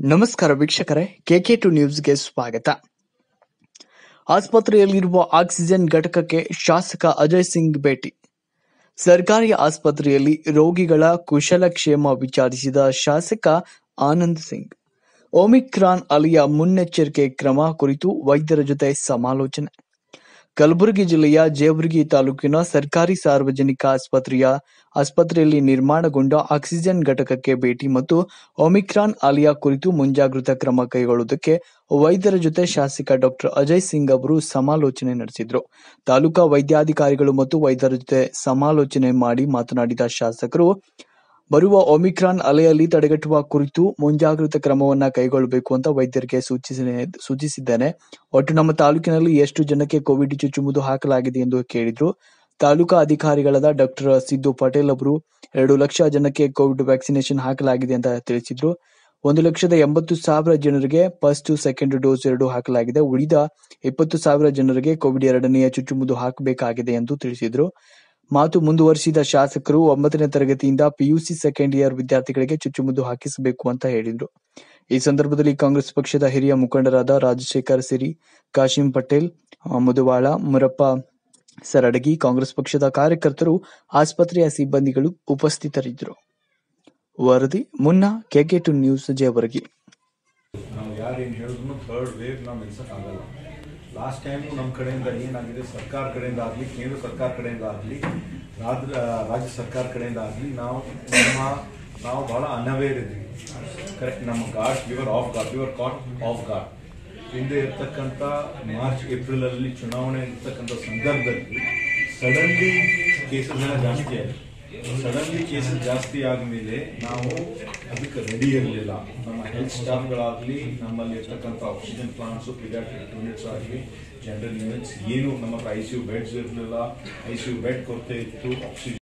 ನಮಸ್ಕಾರ ವೀಕ್ಷಕರೇ K K to ನ್ಯೂಸ್ಗೆ ಸ್ವಾಗತ ಆಸ್ಪತ್ರೆಯಲ್ಲಿರುವ ಆಕ್ಸಿಜನ್ ಘಟಕಕ್ಕೆ ಶಾಸಕ ಅಜಯ್ ಸಿಂಗ್ ಭೇಟಿ ಸರ್ಕಾರಿ ಆಸ್ಪತ್ರೆಯಲ್ಲಿ ರೋಗಿಗಳ ಕುಶಲಕ್ಷೇಮ ವಿಚಾರಿಸಿದ ಶಾಸಕ ಆನಂದ್ ಸಿಂಗ್ ಒಮಿಕ್ರಾನ್ ಅಲಿಯ ಮುನ್ನೆಚ್ಚರಿಕೆ ಕ್ರಮ ಕುರಿತು ವೈದ್ಯರ ಜೊತೆ ಸಮಾಲೋಚನೆ ಕಲಬುರಗಿ ಜಿಲ್ಲೆಯ ಜೇವರ್ಗಿ ತಾಲೂಕಿನ ಸರ್ಕಾರಿ ಸಾರ್ವಜನಿಕ ಆಸ್ಪತ್ರೆಯ ಆಸ್ಪತ್ರೆಯಲ್ಲಿ ನಿರ್ಮಾಣಗೊಂಡ ಆಕ್ಸಿಜನ್ ಘಟಕಕ್ಕೆ ಭೇಟಿ ಮತ್ತು ಒಮಿಕ್ರಾನ್ ಅಲಿಯಾ ಕುರಿತು ಮುಂಜಾಗೃತಾ ಕ್ರಮ ಕೈಗೊಳ್ಳುವುದಕ್ಕೆ ವೈದ್ಯರ ಜೊತೆ ಶಾಸಕ ಡಾಕ್ಟರ್ ಅಜಯ್ ಸಿಂಗ್ ಅವರು ಸಮಾಲೋಚನೆ ನಡೆಸಿದ್ರು ತಾಲೂಕಾ ವೈದ್ಯಾಧಿಕಾರಿಗಳು ಮತ್ತು ವೈದ್ಯರ ಜೊತೆ ಸಮಾಲೋಚನೆ ಮಾಡಿ ಮಾತನಾಡಿದ ಶಾಸಕರು ಬರುವ ಒಮಿಕ್ರಾನ್ ಅಲೆಯಲ್ಲಿ ತಡೆಗಟ್ಟುವ ಕುರಿತು ಮುಂಜಾಗೃತಾ ಕ್ರಮವನ್ನ ಕೈಗೊಳ್ಳಬೇಕು ಅಂತ ವೈದ್ಯರಿಗೆ ಸೂಚಿಸಿದೆ ಸೂಚಿಸಿದ್ದೇನೆ ಒಟ್ಟು ನಮ್ಮ ತಾಲೂಕಿನಲ್ಲಿ ಎಷ್ಟು ಜನಕ್ಕೆ ಕೋವಿಡ್ ಚುಚ್ಚುಮದ್ದು ಹಾಕಲಾಗಿದೆ ಎಂದು ಕೇಳಿದ್ರು ತಾಲೂಕಾ ಅಧಿಕಾರಿಗಳಾದ ಡಾಕ್ಟರ್ ಸಿದ್ದು ಪಟೇಲ್ ಅವರು ಎರಡು ಲಕ್ಷ ಜನಕ್ಕೆ ಕೋವಿಡ್ ವ್ಯಾಕ್ಸಿನೇಷನ್ ಹಾಕಲಾಗಿದೆ ಅಂತ ತಿಳಿಸಿದ್ರು ಒಂದು ಲಕ್ಷದ ಎಂಬತ್ತು ಸಾವಿರ ಜನರಿಗೆ ಫಸ್ಟ್ ಸೆಕೆಂಡ್ ಡೋಸ್ ಎರಡು ಹಾಕಲಾಗಿದೆ ಉಳಿದ ಇಪ್ಪತ್ತು ಸಾವಿರ ಜನರಿಗೆ ಕೋವಿಡ್ ಎರಡನೆಯ ಚುಚ್ಚುಮದ್ದು ಹಾಕಬೇಕಾಗಿದೆ ಎಂದು ತಿಳಿಸಿದ್ರು ಮಾತು ಮುಂದುವರಿಸಿದ ಶಾಸಕರು ಒಂಬತ್ತನೇ ತರಗತಿಯಿಂದ ಪಿಯುಸಿ ಸೆಕೆಂಡ್ ಇಯರ್ ವಿದ್ಯಾರ್ಥಿಗಳಿಗೆ ಚುಚ್ಚುಮದ್ದು ಹಾಕಿಸಬೇಕು ಅಂತ ಹೇಳಿದ್ರು ಈ ಸಂದರ್ಭದಲ್ಲಿ ಕಾಂಗ್ರೆಸ್ ಪಕ್ಷದ ಹಿರಿಯ ಮುಖಂಡರಾದ ರಾಜಶೇಖರ್ ಸಿರಿ ಕಾಶಿಂ ಪಟೇಲ್ ಆ, ಮುದುವಾಳ ಮುರಪ್ಪ ಸರಡಗಿ ಕಾಂಗ್ರೆಸ್ ಪಕ್ಷದ ಕಾರ್ಯಕರ್ತರು ಆಸ್ಪತ್ರೆಯ ಸಿಬ್ಬಂದಿಗಳು ಉಪಸ್ಥಿತರಿದ್ದರು ವರದಿ ಮುನ್ನಾ ಕೆಕೆ ಟು ನ್ಯೂಸ್ ಜೇವರ್ಗಿ ನಾವು ಯಾರು ಏನು ಹೇಳಿದ್ರು ಥರ್ಡ್ ವೇವ್ ನಾವು ನಿಲ್ಸೋಕ್ಕಾಗಲ್ಲ ಲಾಸ್ಟ್ ಟೈಮು ನಮ್ಮ ಕಡೆಯಿಂದ ಏನಾಗಿದೆ ಸರ್ಕಾರ ಕಡೆಯಿಂದ ಆಗಲಿ ಕೇಂದ್ರ ಸರ್ಕಾರ ಕಡೆಯಿಂದ ಆಗಲಿ ರಾಜ್ಯ ರಾಜ್ಯ ಸರ್ಕಾರ ಕಡೆಯಿಂದ ಆಗಲಿ ನಾವು ನಮ್ಮ ನಾವು ಭಾಳ ಅನವೇರ್ ಇದ್ವಿ ಕರೆಕ್ಟ್ ನಮ್ಮ ಗಾರ್ಡ್ ವಿವರ್ ಆಫ್ ಗಾರ್ಡ್ ವಿವರ್ ಕಾಟ್ ಆಫ್ ಗಾರ್ಡ್ ಹಿಂದೆ ಇರ್ತಕ್ಕಂಥ ಮಾರ್ಚ್ ಏಪ್ರಿಲಲ್ಲಿ ಚುನಾವಣೆ ಇರ್ತಕ್ಕಂಥ ಸಂದರ್ಭದಲ್ಲಿ ಸಡನ್ಲಿ ಕೇಸಸ್ ಎಲ್ಲ ಜಾಸ್ತಿ ಆಯಿತು ಸಡನ್ಲಿ ಕೇಸಸ್ ಜಾಸ್ತಿ ಆದಮೇಲೆ ನಾವು ಅದಕ್ಕೆ ರೆಡಿ ಇರಲಿಲ್ಲ ನಮ್ಮ ಹೆಲ್ತ್ ಸ್ಟಾಫ್ಗಳಾಗಲಿ ನಮ್ಮಲ್ಲಿ ಇರ್ತಕ್ಕಂಥ ಆಕ್ಸಿಜನ್ ಪ್ಲಾಂಟ್ಸು ಪಿಡಿಯಾಟ್ರಿಕ್ ಯೂನಿಟ್ಸ್ ಆಗಲಿ ಜನರಲ್ ಯೂನಿಟ್ಸ್ ಏನು ನಮ್ಮ ಹತ್ರ ಐ ಸಿ ಯು ಬೆಡ್ಸ್ ಇರಲಿಲ್ಲ ಐ ಸಿ ಯು ಬೆಡ್ ಕೊರತೆ ಇತ್ತು ಆಕ್ಸಿಜನ್